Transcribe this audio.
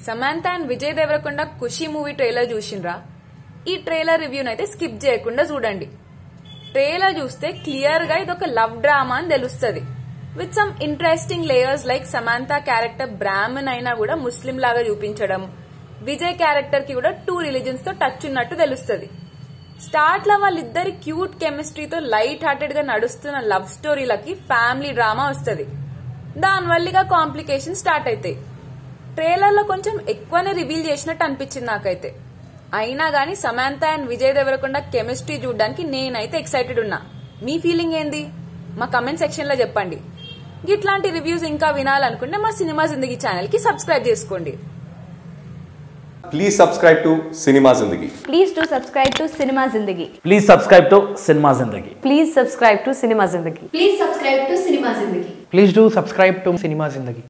Samantha and Vijay Deverakonda Kushi movie trailer చూసిండ్రా ఈ trailer రివ్యూని అయితే స్కిప్ చేయకుండా చూడండి ట్రైలర్ చూస్తే క్లియర్ గా ఇది ఒక లవ్ డ్రామా అని తెలుస్తుంది with some interesting layers like Samantha character Brahmin అయినా కూడా ముస్లిం లాగా చూపించడం విజయ్ క్యారెక్టర్ కి కూడా టూ రిలీజన్స్ తో టచ్ ఉన్నట్టు తెలుస్తుంది స్టార్ట్ లో వాళ్ళిద్దరి క్యూట్ కెమిస్ట్రీతో లైట్ హార్టెడ్ గా నడుస్తున్న లవ్ స్టోరీలకి ఫ్యామిలీ డ్రామా వస్తుంది దానివల్ల కాంప్లికేషన్ స్టార్ట్ అవుతాయి ట్రైలర్ లో కొంచెం ఎక్కువనే రివీల్ చేసినట్టు అనిపించింది నాకైతే అయినా గానీ సమాంత అండ్ విజయ్ దేవరకొండ కెమిస్ట్రీ చూడడానికి నేనైతే ఎక్సైటెడ్ ఉన్నా మీ ఫీలింగ్ ఏంది మా కమెంట్ సెక్షన్ లో చెప్పండి ఇట్లాంటి రివ్యూస్ ఇంకా వినాలనుకుంటే మా సినిమా జిందగీ ఛానల్ కి సబ్స్క్రైబ్ చేసుకోండి Please subscribe to Cinema Zindagi. Please do subscribe to Cinema Zindagi. Please subscribe to Cinema Zindagi. Please subscribe to Cinema Zindagi. Please subscribe to Cinema Zindagi. Please do subscribe to Cinema Zindagi.